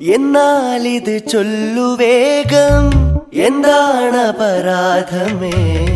എന്നാൽ ഇത് ചൊല്ലു വേഗം എന്താണ് അപരാധമേ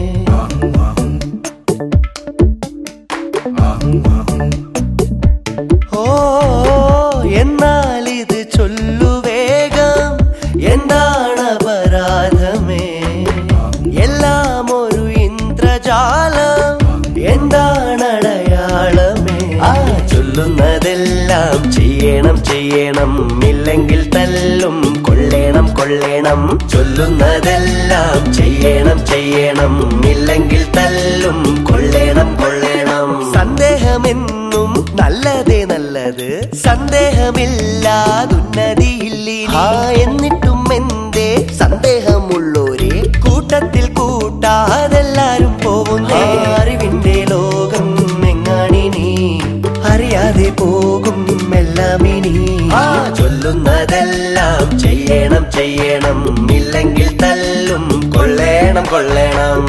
ഓ എന്നാൽ ഇത് ചൊല്ലു വേഗം എന്താണ് അപരാധമേ എല്ലാം ഒരു ഇന്ദ്രജാലം എന്താണ് അടയാളമേ ആ ചൊല്ലുന്നതെല്ലാം ചെയ്യണം ചെയ്യണം ഇല്ലെങ്കിൽ തല്ലും കൊള്ളേണം കൊള്ളേണം ചൊല്ലുന്നതെല്ലാം ചെയ്യണം ചെയ്യണം ഇല്ലെങ്കിൽ തല്ലും കൊള്ളേണം കൊള്ളേണം സന്ദേഹമെന്നും നല്ലതേ നല്ലത് സന്ദേഹമില്ലാതുന്നതിയില്ലേ ആ എന്നിട്ടും എന്തേ സന്ദേഹമുള്ളോരെ കൂട്ടത്തിൽ കൂട്ടാതെല്ലാരും പോകുന്നേ അറിവിന്റെ ലോകം എങ്ങാണിനി അറിയാതെ പോകും എല്ലാം ഇനി ആ ചൊല്ലുന്നതെല്ലാം ചെയ്യണം ചെയ്യണം ഇല്ലെങ്കിൽ തല്ലും കൊള്ളേണം കൊള്ളേണം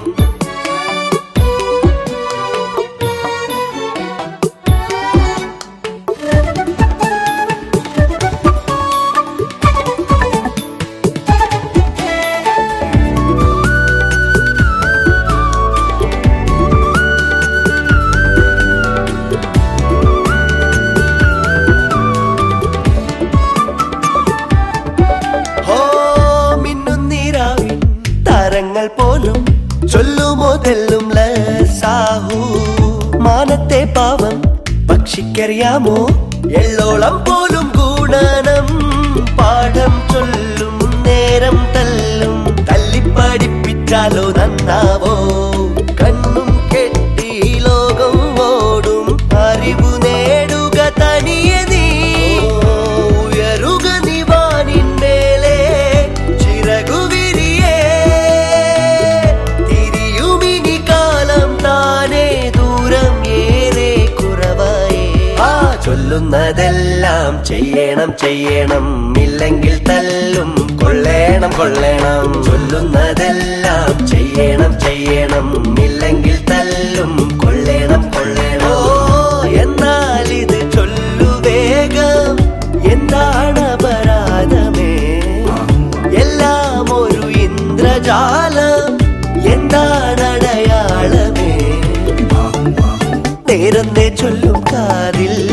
ഹോ മിന്നുന്നീരാവിൻ താരങ്ങൾ പോലും ചൊല്ലുമോ തെല്ലും ലസാഹു മാനത്തെ പാവം പക്ഷിക്കറിയാമോ എള്ളോളം പോലും ഗുണനം പാഠം ചൊല്ലും നേരം തല്ലും തല്ലിപ്പടിപ്പിച്ചാലോ നന്നാവോ കണ്ണും കെട്ടി ലോകം ഓടും അറിവു നേടുക തനിയെ നീ ഉയരുക നിവാനിന്മേലെ ചിറകു വിരിയേ തിരിയുമിനി കാലം താനേ ദൂരം ഏറെ കുറവായേ ആ ചൊല്ലുന്നതെല്ലാം ചെയ്യണം ചെയ്യണം ഇല്ലെങ്കിൽ തല്ലും കൊള്ളേണം കൊള്ളേണം ചൊല്ലുന്നതെല്ലാം ചെയ്യണം ചെയ്യണം ഇല്ലെങ്കിൽ തല്ലും കൊള്ളേണം കൊള്ളേണം ഓ എന്നാൽ ഇത് ചൊല്ലു വേഗം എന്താണ് അപരാധമേ എല്ലാം ഒരു ഇന്ദ്രജാലം എന്താണ് അടയാളമേ നേരത്തെ ചൊല്ലും കാതിൽ